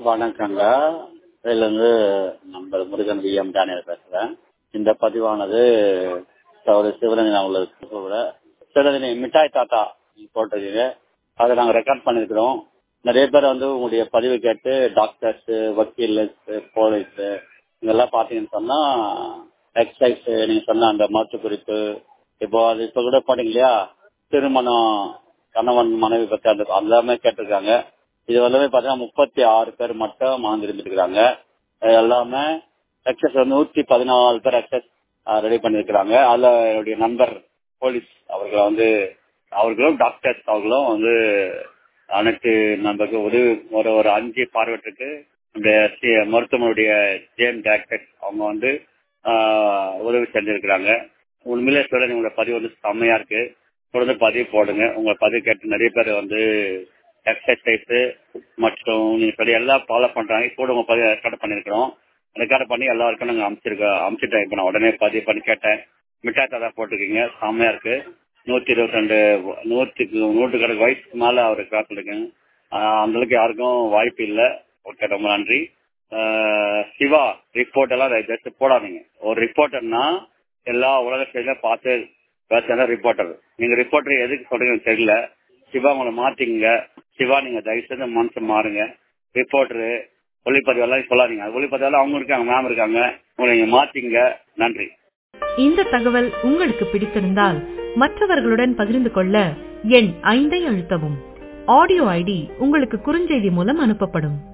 வணக்கங்க இதுலேருந்து number Murugan VM Daniel பேசுகிறேன் இந்த பதிவானது ஒரு சிவரஞ்சன் அவங்களுக்கு கூட சிவரஞ்சனி மிட்டாய் தாத்தா நீங்க போட்டிருக்கீங்க அதை நாங்கள் ரெக்கார்ட் பண்ணியிருக்கிறோம் நிறைய பேர் வந்து உங்களுடைய பதிவு கேட்டு டாக்டர்ஸ் வக்கீல் போலீஸ் இதெல்லாம் பார்த்தீங்கன்னு சொன்னா எக்ஸசைஸ் நீங்க சொன்ன அந்த மாற்று குறிப்பு இப்போ அது இப்போ கூட பாத்தீங்க இல்லையா திருமணம் கணவன் மனைவி பத்தி அந்த எல்லாமே கேட்டிருக்காங்க இது எல்லாமே பாத்தீங்கன்னா முப்பத்தி ஆறு பேர் மட்டும் மறந்துருந்துருக்காங்க எல்லாமே எக்ஸஸ் வந்து நூத்தி பதினாலு பேர் எக்ஸஸ் ரெடி பண்ணிருக்கிறாங்க அதுல என்னுடைய நண்பர் போலீஸ் அவர்களை வந்து அவர்களும் டாக்டர்ஸ் அவர்களும் வந்து அனைத்து நண்பருக்கு உதவி ஒரு ஒரு அஞ்சு பார்வையற்றுக்கு இந்த மருத்துவமனையுடைய ஜேம் டாக்டர்ஸ் அவங்க வந்து உதவி செஞ்சிருக்கிறாங்க உண்மையிலே சொல்ல உங்களோட பதிவு வந்து செம்மையா இருக்கு தொடர்ந்து பதிவு போடுங்க உங்க பதிவு கேட்டு நிறைய பேர் வந்து எக்ஸசைஸ் மற்றும் நீங்க சொல்லி எல்லாம் ஃபாலோ பண்றாங்க கூட உங்க பதிவு ரெக்கார்ட் பண்ணிருக்கிறோம் ரெக்கார்ட் பண்ணி எல்லாருக்கும் நாங்க அனுப்பிச்சிருக்கோம் அனுப்பிச்சிட்டேன் இப்போ நான் உடனே பதிவு பண்ணி கேட்டேன் மிட்டாய் தாத்தா போட்டிருக்கீங்க செம்மையா இருக்கு நூத்தி இருபத்தி ரெண்டு நூற்றுக்கு நூற்றுக்கணக்கு வயசுக்கு மேல அவர் கிராஸ் இருக்குங்க அந்த அளவுக்கு யாருக்கும் வாய்ப்பு இல்லை ஓகே ரொம்ப நன்றி சிவா ரிப்போர்ட் எல்லாம் ஜஸ்ட் போடாதீங்க ஒரு ரிப்போர்ட்டர்னா எல்லா உலக செய்தியில பார்த்து பேசுற ரிப்போர்ட்டர் நீங்க ரிப்போர்ட்டர் எதுக்கு சொல்றீங்கன்னு தெரியல சிவா உங்களை மாத்திங்க சிவா நீங்க தயவு செய்து மனசு மாறுங்க ரிப்போர்ட்டரு ஒளிப்பதிவு எல்லாம் சொல்லாதீங்க ஒளிப்பதிவு எல்லாம் அவங்க இருக்காங்க மேம் இருக்காங்க உங்களை நீங்க மாத்திங்க நன்றி இந்த தகவல் உங்களுக்கு பிடித்திருந்தால் மற்றவர்களுடன் பகிர்ந்து கொள்ள எண் ஐந்தை அழுத்தவும் ஆடியோ ஐடி உங்களுக்கு குறுஞ்செய்தி மூலம் அனுப்பப்படும்